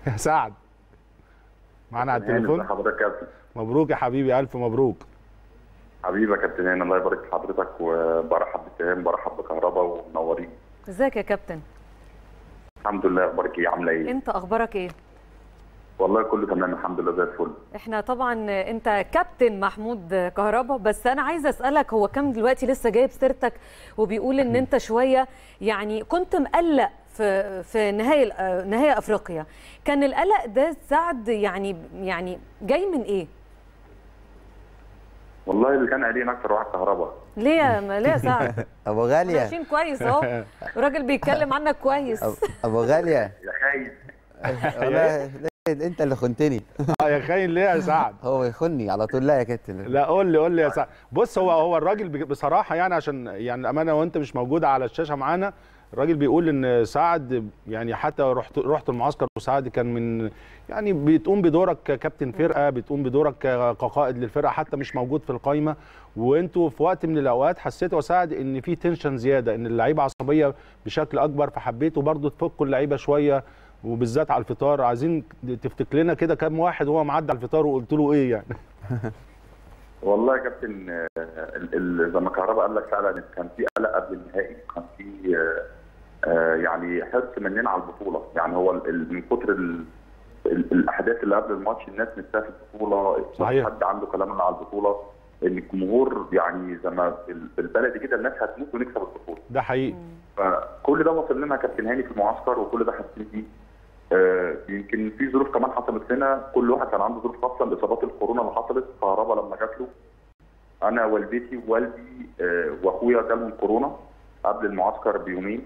يا سعد معانا على هاني، التليفون ازي حضرتك يا كابتن مبروك يا حبيبي الف مبروك حبيبي يا كابتن هاني الله يبارك في حضرتك وبرحب بتهام برحب بكهرباء ومنورين ازيك يا كابتن الحمد لله اخبارك ايه عامله ايه؟ انت اخبارك ايه والله كله تمام الحمد لله زي الفل احنا طبعا انت كابتن محمود كهربا بس انا عايزه اسالك هو كم دلوقتي لسه جايب سيرتك وبيقول ان انت شويه يعني كنت مقلق في في نهائي نهائي افريقيا كان القلق ده سعد يعني يعني جاي من ايه والله اللي كان قلقان اكتر واحد كهرباء ليه يا ليه يا سعد ابو احنا غاليه ماشيين كويس اهو الراجل بيتكلم عنك كويس أب- ابو غاليه يا خايف والله انت اللي خنتني اه يا خاين ليه يا سعد هو يخني على طول لا يا كابتن لا قول لي قول لي يا سعد بص هو هو الراجل بج- بصراحه يعني عشان يعني الامانه وانت مش موجود على الشاشه معانا الراجل بيقول ان سعد يعني حتى رحت رحت المعسكر وسعد كان من يعني بتقوم بدورك ككابتن فرقه بتقوم بدورك ك- كقائد للفرقه حتى مش موجود في القايمه وانتوا في وقت من الاوقات حسيتوا يا سعد ان في تنشن زياده ان اللعيبه عصبيه بشكل اكبر فحبيتوا برضو تفكوا اللعيبه شويه وبالذات على الفطار عايزين تفتكر لنا كده كام واحد هو معدي على الفطار وقلت له ايه يعني والله يا كابتن آه، ال- ال- زي ما كهرباء قال لك فعلا كان في قلق قبل النهائي كان في آه، آه، يعني حرص مننا على البطوله يعني هو ال- ال- من كتر ال- ال- الاحداث اللي قبل الماتش الناس نفسها في البطوله صحيح. حد عنده كلام على البطوله ان الجمهور يعني زي ما بال- بالبلدي كده الناس هتموت ونكسب البطوله ده حقيقي فكل ده وصل لنا يا كابتن هاني في المعسكر وكل ده حاسين بيه آه، يمكن في ظروف كمان حصلت لنا كل واحد كان عنده ظروف خاصه لاصابات الكورونا اللي حصلت كهرباء لما جات له انا والدتي ووالدي آه، واخويا جالهم كورونا قبل المعسكر بيومين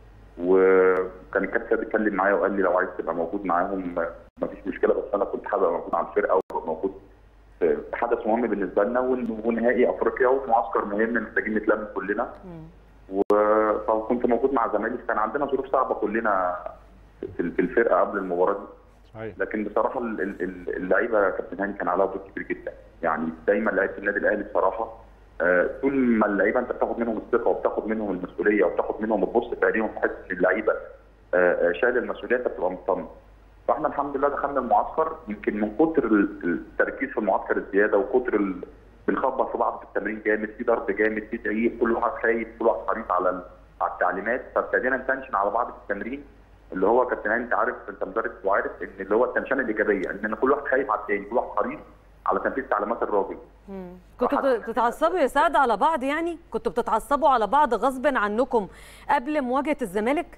وكان الكابتن بيتكلم معايا وقال لي لو عايز تبقى موجود معاهم آه، مفيش مشكله بس انا كنت حابب ابقى موجود على الفرقه وابقى موجود في حدث مهم بالنسبه لنا ون- ونهائي افريقيا وفي معسكر مهم محتاجين نتلم كلنا و- فكنت موجود مع زمايلي كان عندنا ظروف صعبه كلنا في في الفرقه قبل المباراه دي صحيح لكن بصراحه ال- ال- ال- اللعيبه يا كابتن هاني كان عليها دور كبير جدا يعني دايما لعيبه النادي الاهلي بصراحه آه، طول ما اللعيبه انت بتاخد منهم الثقه وبتاخد منهم المسؤوليه وبتاخد منهم تبص في عينيهم تحس ان اللعيبه آه، آه، شايل المسؤوليه انت بتبقى مطمن فاحنا الحمد لله دخلنا المعسكر يمكن من كتر ال- التركيز في المعسكر الزياده وكتر ال- بنخبط في بعض في التمرين جامد في ضرب جامد في تعيق كل واحد خايف كل واحد حريص على ال- على التعليمات فابتدينا نتنشن على بعض في التمرين اللي هو كابتن هاني انت عارف انت مدرب وعارف ان اللي هو التنشنه الايجابيه ان كل واحد خايف على التاني كل واحد حريص على تنفيذ تعليمات الراجل كنتوا بتتعصبوا يا سعد على بعض يعني كنتوا بتتعصبوا على بعض غصب عنكم قبل مواجهه الزمالك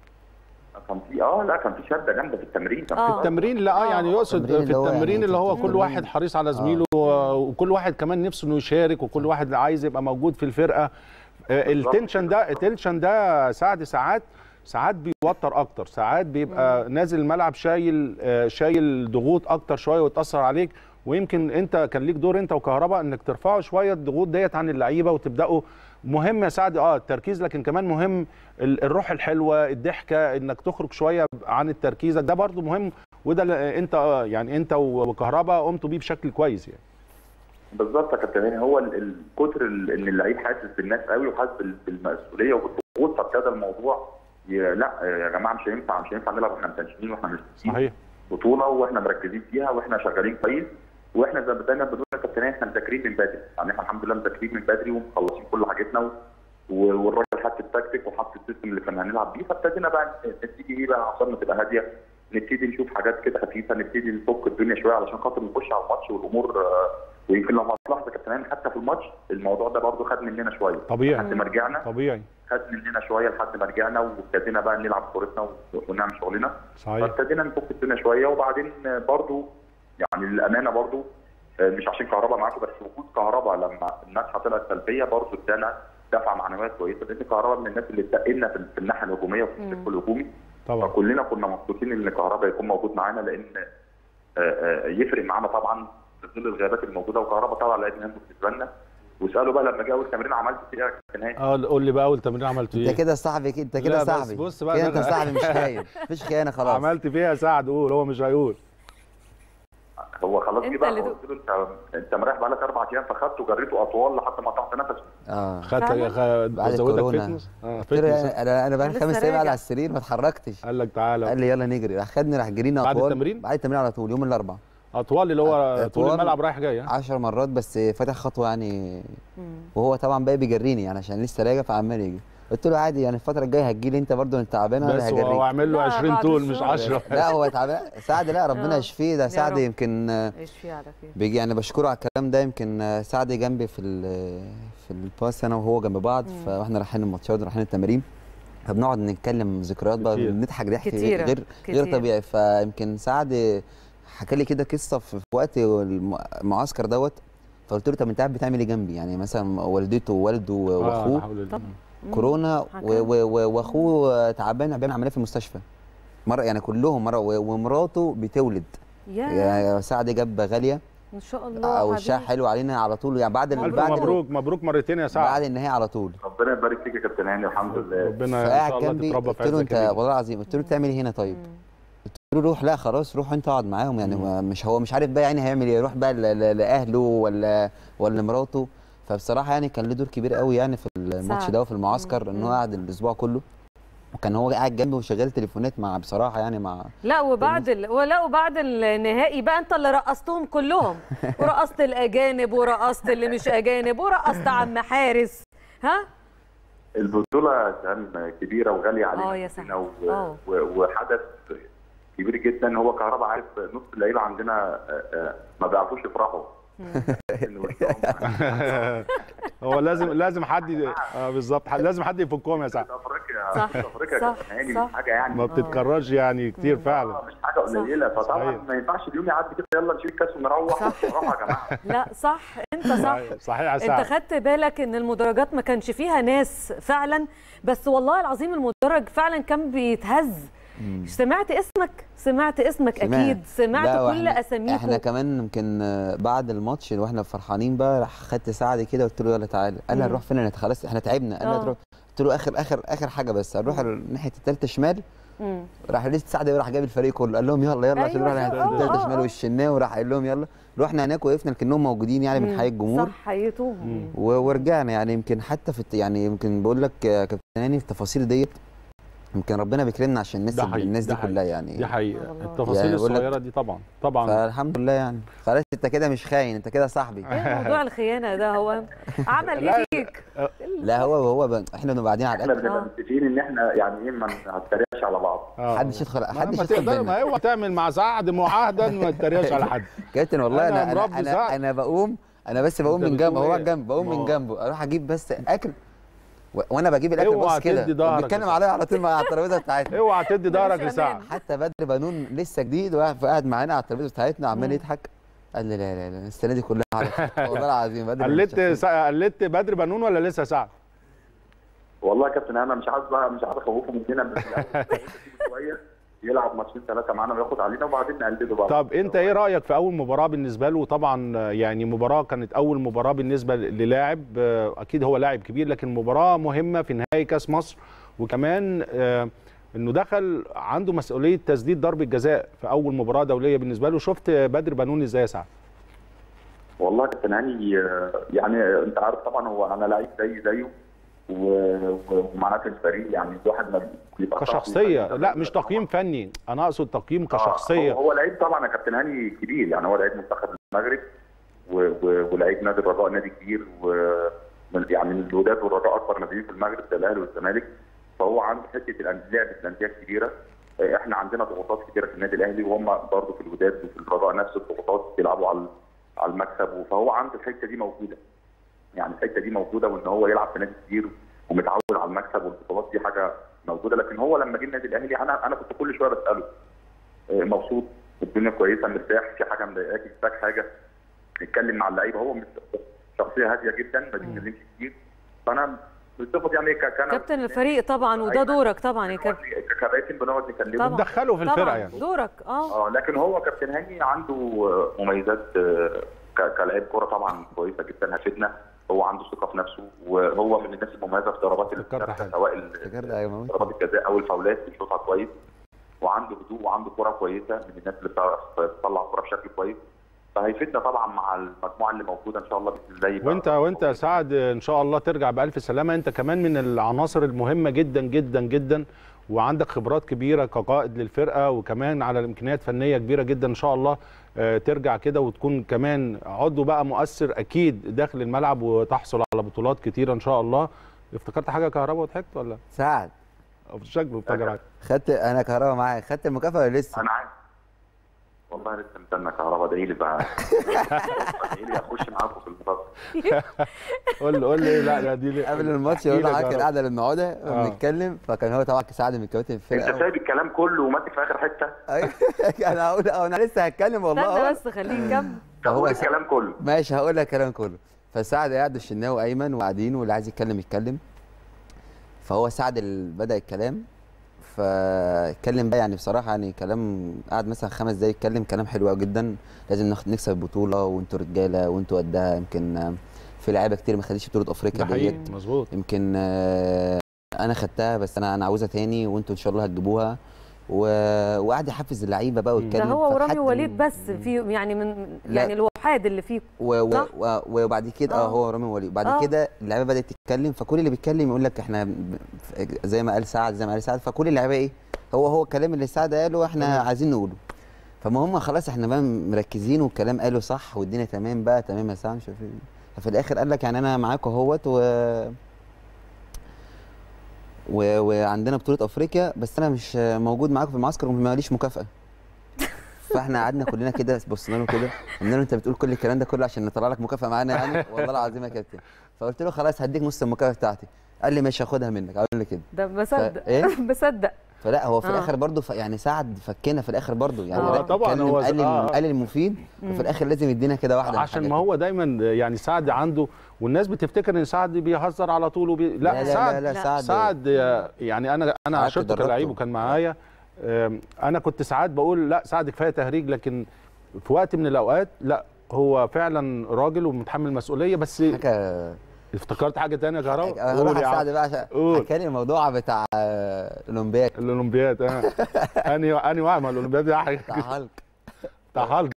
كان في اه لا كان في شده جامده في التمرين كان آه. في التمرين لا اه يعني يقصد التمرين في اللي هو التمرين يعني اللي هو كل التمرين. واحد حريص على زميله وكل واحد كمان نفسه انه يشارك وكل واحد عايز يبقى موجود في الفرقه آه، التنشن ده التنشن ده سعد ساعات ساعات بيوتر اكتر ساعات بيبقى نازل الملعب شايل آه، شايل ضغوط اكتر شويه وتاثر عليك ويمكن انت كان ليك دور انت وكهرباء انك ترفعوا شويه الضغوط ديت عن اللعيبه وتبداوا مهم يا سعد اه التركيز لكن كمان مهم ال- الروح الحلوه الضحكه انك تخرج شويه عن التركيز ده برضو مهم وده اللي انت آه، يعني انت وكهرباء قمتوا بيه بشكل كويس يعني بالظبط يا كابتن هاني هو ال- ال- كتر ال- ان اللعيب حاسس بالناس قوي وحاسس بال- بالمسؤوليه وبالضغوط فابتدى الموضوع ي- لا يا جماعه مش هينفع مش هينفع نلعب واحنا متنشنين واحنا مش صحيح بطوله واحنا مركزين فيها واحنا شغالين كويس واحنا زي ما دايما بنقول يا كابتن هاني احنا مذاكرين من بدري يعني احنا الحمد لله مذاكرين من بدري ومخلصين كل حاجتنا و- و- والراجل حط التكتيك وحط السيستم اللي كنا هنلعب بيه فابتدينا بقى نبتدي ايه بقى اعصابنا تبقى هاديه نبتدي نشوف حاجات كده خفيفه نبتدي نفك الدنيا شويه علشان خاطر نخش على الماتش والامور آه، ويمكن لو هتلاحظ يا كابتن هاني حتى في الماتش الموضوع ده برضه خد مننا شويه طبيعي. لحد ما رجعنا طبيعي خد مننا شويه لحد ما رجعنا وابتدينا بقى نلعب كورتنا ونعمل شغلنا صحيح فابتدينا نفك الدنيا شويه وبعدين برضو يعني للامانه برضو آه، مش عشان كهرباء معاكم بس وجود كهرباء لما الناس طلعت سلبيه برضو ادانا دفعه معنويه كويسه لان كهرباء من الناس اللي اتقلنا في في الناحيه الهجوميه وفي الشق الهجومي طبعا فكلنا كنا مبسوطين ان كهرباء يكون موجود معانا لان آه، آه، يفرق معانا طبعا في ظل الغيابات الموجوده وكهرباء طبعا لعيب مهم بالنسبه لنا واسالوا بقى لما جه اول تمرين عملت فيه ايه يا كابتن هاني؟ اه قول لي بقى اول تمرين عملت انت ايه كده صاحبي كده انت لا، كده بس صاحبي بص بقى كده ده انت أنا- صاحبي مش خاين مفيش خيانه خلاص عملت فيها يا سعد قول هو مش هيقول هو هو خلاص أنت جه بقى اللي قلت له انت انت مريح بقالك اربع ايام فخدته جريته اطوال لحد ما قطعت نفسه اه خدت فعلا؟ خ- بعد زودك الكورونا. فتنس اه قلت له فتنس انا انا بقى لسه خمس ايام قاعد راجع. على السرير ما اتحركتش قال لك تعالى قال لي يلا نجري راح خدني راح جرينا بعد اطوال التمرين؟ بعد التمرين على طول يوم الاربعاء اطوال اللي هو طول أطوال. الملعب رايح جاي ها؟ 10 مرات بس فاتح خطوه يعني مم. وهو طبعا بقى بيجريني يعني عشان لسه راجع فعمال يجي قلت له عادي يعني الفتره الجايه هتجي لي انت برضه انت تعبان انا بس اللي هو هجريك اعمل له لا، 20 بعد طول مش الشغل. 10 لا هو تعبان سعد لا ربنا آه. يشفيه ده يا سعد رب. يمكن آه، ايش في على خير بيجي يعني بشكره على الكلام ده يمكن آه، سعد جنبي في ال- في الباس انا وهو جنب بعض مم. فاحنا رايحين الماتشات رايحين التمارين فبنقعد نتكلم ذكريات بقى كتير. بنضحك ضحك كتيرة. غير كتير. غير طبيعي فيمكن سعد حكى لي كده قصه في في وقت الم- المعسكر دوت فقلت له طب انت قاعد بتعمل ايه جنبي يعني مثلا والدته ووالده آه، لا واخوه حول الله. طب. مم. كورونا حكى. و- و- و- واخوه تعبان بيعمل عمليه في المستشفى مره يعني كلهم مره و- ومراته بتولد يا يعني سعد جاب غاليه ان شاء الله وشها حبيبي. حلو علينا على طول يعني بعد ال- الف بعد ال- مبروك مبروك مرتين يا بعد سعد النهايه على طول ربنا يبارك فيك يا كابتن هاني الحمد لله ربنا ان فقاعد شاء الله جنبي تتربى في قلت له عزك انت يا بيبي. والله العظيم قلت له بتعمل ايه هنا طيب مم. قلت له روح لا خلاص روح انت اقعد معاهم يعني هو مش هو مش عارف بقى يعني هيعمل ايه يروح بقى ل- ل- لاهله ولا ولا مراته فبصراحه يعني كان له دور كبير قوي يعني في الماتش سعد. ده وفي المعسكر مم. ان هو مم. قاعد الاسبوع كله وكان هو قاعد جنبي وشغال تليفونات مع بصراحه يعني مع لا وبعد ال... ولا وبعد النهائي بقى انت اللي رقصتهم كلهم ورقصت الاجانب ورقصت اللي مش اجانب ورقصت عم حارس ها البطوله كان كبيره وغاليه علينا آه يا كلنا سعد. و- آه. و- وحدث كبير جدا هو كهرباء عارف نص اللعيبه عندنا آه، آه، ما بيعرفوش يفرحوا إن وشهم- هو لازم لازم حد ي- اه بالظبط لازم حد يفكهم يا سعد في افريقيا صح، في افريقيا صح، كابتن هاني صح. مش حاجه يعني ما بتتكررش يعني كتير فعلا آه، مش حاجه قليله فطبعا صحيح. ما ينفعش اليوم يعدي كده يلا نشيل الكاس ونروح نروح يا جماعه لا صح انت صح صحيح يا انت سعد خدت بالك ان المدرجات ما كانش فيها ناس فعلا بس والله العظيم المدرج فعلا كان بيتهز سمعت اسمك سمعت اسمك سمعت. اكيد سمعت لا، كل وإحنا- اساميكم احنا كمان يمكن آه، بعد الماتش واحنا فرحانين بقى راح خدت سعد كده قلت له يلا تعالى قال لي مم. هنروح فين انا خلاص احنا تعبنا قال لي آه. هتروح قلت له اخر اخر اخر حاجه بس هنروح الناحيه الثالثه شمال مم. راح لسه سعد راح جايب الفريق كله قال لهم يلا يلا عشان أيوة، نروح الناحيه آه، الثالثه آه، شمال آه. والشناوي وراح قال لهم يلا رحنا هناك وقفنا كانهم موجودين يعني مم. بنحيي الجمهور صح حييتوهم و- ورجعنا يعني يمكن حتى في الت- يعني يمكن بقول لك يا كابتن هاني التفاصيل ديت يمكن ربنا بيكرمنا عشان الناس ده حقيقي، الناس دي ده حقيقي. كلها يعني دي حقيقه والله. التفاصيل يعني بقول لك- الصغيره دي طبعا طبعا فالحمد لله يعني خلاص انت كده مش خاين انت كده صاحبي ايه موضوع الخيانه ده هو عمل لا، ايه فيك لا هو هو ب... احنا بنبقى قاعدين على احنا الاكل بنبقى آه. متفقين ان احنا يعني ايه ما نتريقش على بعض آه. محدش يدخل ما- محدش ما يدخل تقدر بينا ما اوعى تعمل مع سعد معاهده ما تتريقش على حد كابتن والله أنا انا انا مربي انا, سعد. أنا بقوم انا بس بقوم أنت من جنبه بتقوم هو إيه؟ جنب بقوم ما هو- من جنبه اروح اجيب بس اكل و... وانا بجيب الاكل اوعى بص كده تدي ظهرك بيتكلم يا عليا على طول مع الترابيزه بتاعتنا اوعى تدي ظهرك ملوش لسعد أمان. حتى بدر بنون لسه جديد وقاعد قاعد معانا على الترابيزه بتاعتنا عمال يضحك قال لي لا لا لا السنه دي كلها على والله العظيم بدر من قلدت الشخصيات. سع- قلدت بدر بنون ولا لسه سعد؟ والله يا كابتن انا مش عايز بقى مش عايز اخوفه مننا بس الأول شويه يلعب ماتشين ثلاثه معانا وياخد علينا وبعدين نقلده بقى طب انت ايه رايك في اول مباراه بالنسبه له طبعا آه، يعني مباراه كانت اول مباراه بالنسبه للاعب آه، اكيد هو لاعب كبير لكن مباراه مهمه في نهائي كاس مصر وكمان آه، انه دخل عنده مسؤوليه تسديد ضربه جزاء في اول مباراه دوليه بالنسبه له شفت بدر بنون ازاي يا سعد؟ والله يا كابتن هاني آه، يعني انت عارف طبعا هو انا لعيب زي زيه و- و- ومعاه في الفريق يعني الواحد ما بيبقى كشخصيه لا مش تقييم فني انا اقصد تقييم آه، كشخصيه هو هو لعيب طبعا يا كابتن هاني كبير يعني هو لعيب منتخب المغرب و- و- ولعيب نادي الرجاء نادي كبير ومن يعني من الوداد والرجاء اكبر ناديين في المغرب زي الاهلي والزمالك فهو عنده حته الأن- لعب في الانديه الكبيره آه، احنا عندنا ضغوطات كبيره في النادي الاهلي وهم برضه في الوداد وفي الرجاء نفس الضغوطات بيلعبوا على على المكسب فهو عنده الحته دي موجوده يعني الحته دي موجوده وان هو يلعب في نادي كبير ومتعود على المكسب والبطولات دي حاجه موجوده لكن هو لما جه النادي الاهلي انا انا كنت كل شويه بساله آه، مبسوط الدنيا كويسه مرتاح في حاجه مضايقاك محتاج حاجه نتكلم مع اللعيبه هو مش- شخصيه هاديه جدا ما بيتكلمش كتير فانا بصفه يعني ك- كان كابتن الفريق طبعا وده دورك طبعا يا كابتن كباتن بنقعد نكلمه طبعا بتدخله في الفرقه طبعا يعني دورك اه اه لكن هو كابتن هاني عنده آه، مميزات آه، ك- كلاعب كوره طبعا كويسه جدا هتفيدنا هو عنده ثقه في نفسه وهو من الناس المميزه في ضربات فكرت الجزاء حاجة. سواء ال- افتكرت ايوه موت. ضربات الجزاء او الفاولات بيشوطها كويس وعنده هدوء وعنده كوره كويسه من الناس اللي بتعرف تطلع كوره بشكل كويس فهيفيدنا طبعا مع المجموعه اللي موجوده ان شاء الله باذن الله يبقى وانت وانت يا سعد ان شاء الله ترجع بالف سلامه انت كمان من العناصر المهمه جدا جدا جدا وعندك خبرات كبيره كقائد للفرقه وكمان على الامكانيات فنيه كبيره جدا ان شاء الله آه، ترجع كده وتكون كمان عضو بقى مؤثر اكيد داخل الملعب وتحصل على بطولات كتيره ان شاء الله افتكرت حاجه كهرباء وضحكت ولا سعد أو شكله افتكر حاجه خدت انا كهربا معاك خدت المكافاه ولا لسه؟ انا عارف والله لسه مستنى كهرباء ادعي لي بقى ادعي لي اخش معاكم في المباراه قول قول لي لا لا دي ليه؟ قبل الماتش احكي يقول لك لك كهرباء. القعده اللي بنقعدها آه. بنتكلم فكان هو طبعا سعد من كباتن انت الفرقه سايب الكلام كله وماسك في اخر حته أيوة. انا هقول اه انا لسه هتكلم والله استنى أهو. بس خليه يكمل طب هو قول س- الكلام كله ماشي هقول لك الكلام كله فسعد قاعد الشناوي ايمن وقاعدين واللي عايز يتكلم يتكلم فهو سعد اللي بدا الكلام فاتكلم بقى يعني بصراحه يعني كلام قعد مثلا خمس دقايق يتكلم كلام حلو قوي جدا لازم ناخد نكسب البطوله وانتوا رجاله وانتوا قدها يمكن آه، في لعيبه كتير ما خدتش بطوله ده افريقيا حقيقي ديت مظبوط يمكن آه، انا خدتها بس انا انا عاوزها تاني وانتوا ان شاء الله هتجيبوها و... وقعد يحفز اللعيبه بقى ده ويتكلم هو ورامي فحد- وليد بس في يعني من لا. يعني الوحاد اللي فيه و... و... صح؟ و... وبعد كده اه آه. هو رامي وليد بعد آه. كده اللعيبه بدات تتكلم فكل اللي بيتكلم يقول لك احنا ب- ف- زي ما قال سعد زي ما قال سعد فكل اللعيبه ايه هو هو الكلام اللي سعد قاله احنا تمام. عايزين نقوله فما هم خلاص احنا بقى مركزين والكلام قاله صح والدنيا تمام بقى تمام يا سعد مش عارف ايه ففي الاخر قال لك يعني انا معاكم اهوت و... و... وعندنا بطوله افريقيا بس انا مش موجود معاكم في المعسكر وماليش مكافاه فاحنا قعدنا كلنا كده بصينا له كده قلنا له انت بتقول كل الكلام ده كله عشان نطلع لك مكافاه معانا يعني والله العظيم يا كابتن فقلت له خلاص هديك نص المكافاه بتاعتي قال لي ماشي هاخدها منك قال لي كده ده بصدق إيه؟ بصدق فلا هو في آه. الاخر برضه ف... يعني سعد فكنا في الاخر برضه يعني آه. الراجل طبعاً اتكلم، هو قال آه. قال المفيد وفي الاخر لازم يدينا كده واحده من عشان الحاجات ما دي. هو دايما يعني سعد عنده والناس بتفتكر ان سعد بيهزر على طول وبي... لا, لا لا سعد لا, لا لا. سعد, سعد يعني انا انا قعدت عشرته دربته. كلاعب وكان معايا أم، انا كنت ساعات بقول لا سعد كفايه تهريج لكن في وقت من الاوقات لا هو فعلا راجل ومتحمل مسؤوليه بس حاجه افتكرت حاجه ثانيه يا كهرباء هروح قول يا على عم. سعد بقى عشان قول. حكى لي الموضوع بتاع آه، الاولمبياد الاولمبياد اه اني اني واعي ما الاولمبياد دي حاجه بتاع هالك بتاع هالك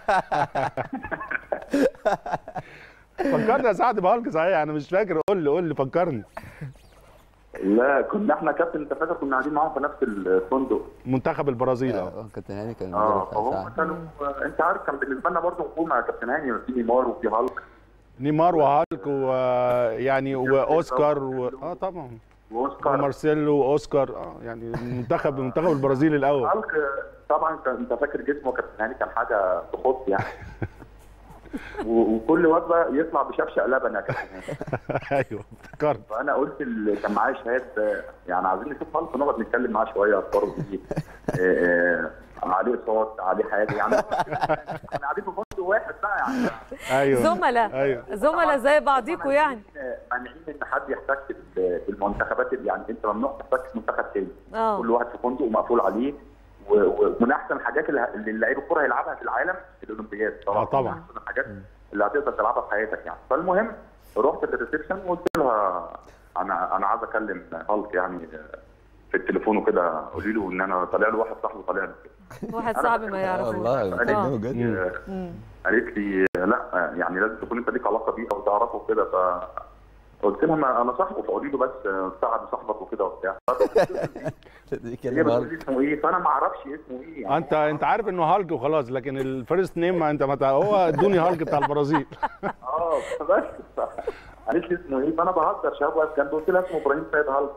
فكرني يا سعد بهالك صحيح انا مش فاكر قول لي قول لي فكرني لا كنا احنا كابتن انت فاكر كنا قاعدين معاهم في نفس الفندق منتخب البرازيل اه آه، كابتن هاني كان اه مدرب فهم سعد. كانوا انت عارف كان بالنسبه لنا برضه نجوم مع كابتن هاني في نيمار وفي هالك نيمار وهالك ويعني واوسكار و... اه طبعا واوسكار ومارسيلو واوسكار اه يعني المنتخب المنتخب البرازيلي الاول هالك طبعا كان انت فاكر جسمه كابتن هاني كان حاجه تخص يعني و- وكل وجبه يطلع بشفشق لبن يا كابتن هاني ايوه افتكرت فانا قلت اللي كان معايا شهاد آه، يعني عايزين نشوف هالك نقعد نتكلم معاه شويه افكاره دي آه، آه، عليه صوت عليه حاجه يعني احنا قاعدين في فندق واحد بقى يعني ايوه زملاء ايوه زملاء زي بعضيكوا يعني مانعين ان حد يحتك بال- بالمنتخبات اللي- يعني انت ممنوع تحتك بمنتخب تاني اه كل واحد في فندق ومقفول عليه و- و- ومن احسن الحاجات اللي اللي اللعيب الكوره هيلعبها في العالم الاولمبياد آه، طبعاً. من احسن الحاجات اللي هتقدر تلعبها في حياتك يعني فالمهم رحت للريسبشن وقلت لها انا انا عايز اكلم هالك يعني في التليفون وكده قولي له ان انا طالع له واحد صاحبه طالع له كده واحد صعب ما آه، يعرفوش والله آه. بكلمه بجد آه، مم. قالت لي لا يعني لازم تكون انت ليك علاقه بيه او تعرفه كده ف قلت لها ما انا صاحبه فقولي له بس سعد صاحبك وكده وبتاع دي هي كلمه بتقول غلط. لي اسمه ايه فانا ما اعرفش اسمه ايه يعني انت انت عارف انه هالك وخلاص لكن الفيرست نيم ما انت ما تع- هو ادوني هالك بتاع البرازيل اه بس قالت لي اسمه ايه فانا بهزر شباب واقف جنبي قلت لها اسمه ابراهيم سيد هلك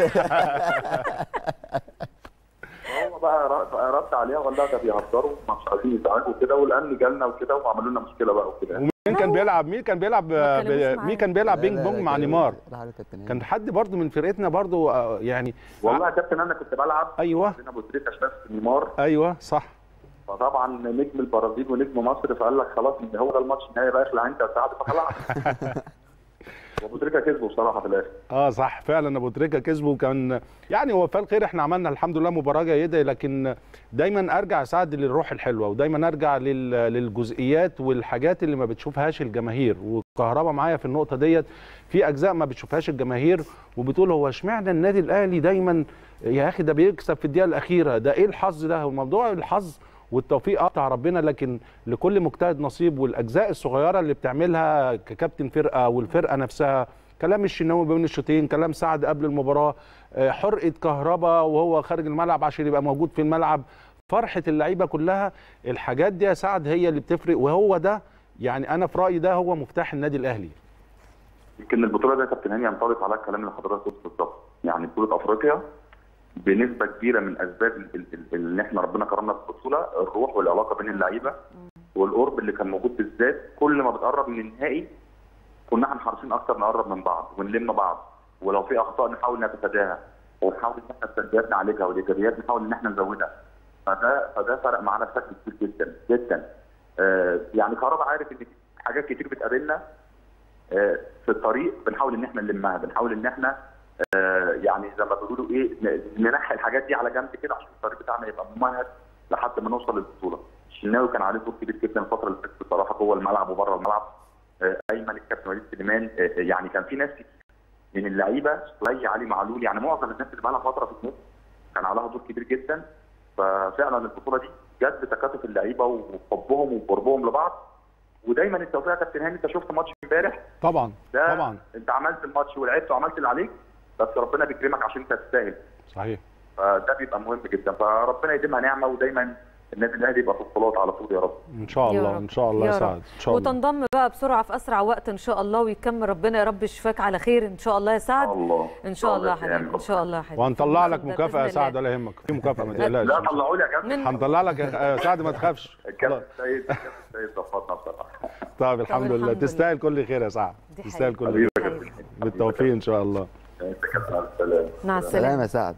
هو بقى ر- بقى رد عليها وقال لها ده بيهزروا مش عايزين يزعجوا كده والامن جالنا وكده وعملوا لنا مشكله بقى وكده ومين كان بيلعب مين كان بيلعب ما اتكلموش ب- معاه. مين كان بيلعب لا، بينج لا، بونج لا، مع كان- نيمار راح على كابتن هاني. كان حد برضو من فرقتنا برضو آه، يعني والله يا كابتن انا كنت بلعب ايوه عندنا ابو تريكه شاف نيمار ايوه صح فطبعا نجم البرازيل ونجم مصر فقال لك خلاص ان هو ده الماتش النهائي بقى اخلع انت يا سعد فخلاص وابو تريكه كسبه بصراحه في الاخر اه صح فعلا ابو تريكه كسبه وكان يعني هو فال خير احنا عملنا الحمد لله مباراه جيده لكن دايما ارجع سعد للروح الحلوه ودايما ارجع لل- للجزئيات والحاجات اللي ما بتشوفهاش الجماهير والكهرباء معايا في النقطه ديت في اجزاء ما بتشوفهاش الجماهير وبتقول هو اشمعنى النادي الاهلي دايما يا اخي ده بيكسب في الدقيقه الاخيره ده ايه الحظ ده هو موضوع الحظ والتوفيق اه بتاع ربنا لكن لكل مجتهد نصيب والاجزاء الصغيره اللي بتعملها ككابتن فرقه والفرقه نفسها كلام الشناوي بين الشوطين كلام سعد قبل المباراه آه، حرقه كهربا وهو خارج الملعب عشان يبقى موجود في الملعب فرحه اللعيبه كلها الحاجات دي يا سعد هي اللي بتفرق وهو ده يعني انا في رايي ده هو مفتاح النادي الاهلي يمكن البطوله دي يا كابتن هاني ينطبق على الكلام اللي حضرتك قلته بالظبط يعني بطوله افريقيا بنسبه كبيره من اسباب ال- ال- ال- اللي احنا ربنا كرمنا في البطوله الروح والعلاقه بين اللعيبه والقرب اللي كان موجود بالذات كل ما بتقرب من النهائي كنا احنا حريصين اكتر نقرب من بعض ونلم بعض ولو في اخطاء نحاول نتفاداها ونحاول ان احنا السلبيات نعالجها والايجابيات نحاول ان احنا نزودها فده فده فرق معانا بشكل كبير جدا جدا آه يعني كهربا عارف ان في حاجات كتير بتقابلنا آه في الطريق بنحاول ان احنا نلمها بنحاول ان احنا آه يعني زي ما بيقولوا ايه ن- ننحي الحاجات دي على جنب كده عشان الطريق بتاعنا يبقى ممهد لحد ما نوصل للبطوله. الشناوي كان عليه دور كبير جدا الفتره اللي فاتت بصراحه جوه الملعب وبره الملعب. آه ايمن الكابتن وليد سليمان آه يعني كان في ناس كتير من اللعيبه زي علي معلول يعني معظم الناس اللي بقى لها فتره في النص كان عليها دور كبير جدا ففعلا البطوله دي جت بتكاتف اللعيبه وحبهم وقربهم لبعض ودايما التوفيق يا كابتن هاني انت شفت ماتش امبارح طبعا ده طبعا انت عملت الماتش ولعبت وعملت اللي عليك بس ربنا بيكرمك عشان انت تستاهل صحيح فده بيبقى مهم جدا فربنا يديمها نعمه ودايما النادي الاهلي يبقى في البطولات على طول يا رب ان شاء يا الله رب. ان شاء الله يا يا رب. سعد ان شاء الله وتنضم بقى بسرعه في اسرع وقت ان شاء الله ويكمل ربنا يا رب يشفاك على خير ان شاء الله يا سعد الله ان شاء الله يا يا حبيبي ان شاء الله يا حبيبي وهنطلع لك بإذن مكافاه يا الله. سعد ولا يهمك في مكافاه ما لا تقلقش طلعوا لي يا كابتن من هنطلع لك يا سعد ما تخافش الكابتن سيد الكابتن سيد ظبطنا بصراحه طيب الحمد الحمد لله لله. تستاهل كل خير يا سعد دي تستاهل كل حبيبي خير يا كابتن بالتوفيق ان شاء الله انت كابتن على السلامه مع سلام السلامه يا سعد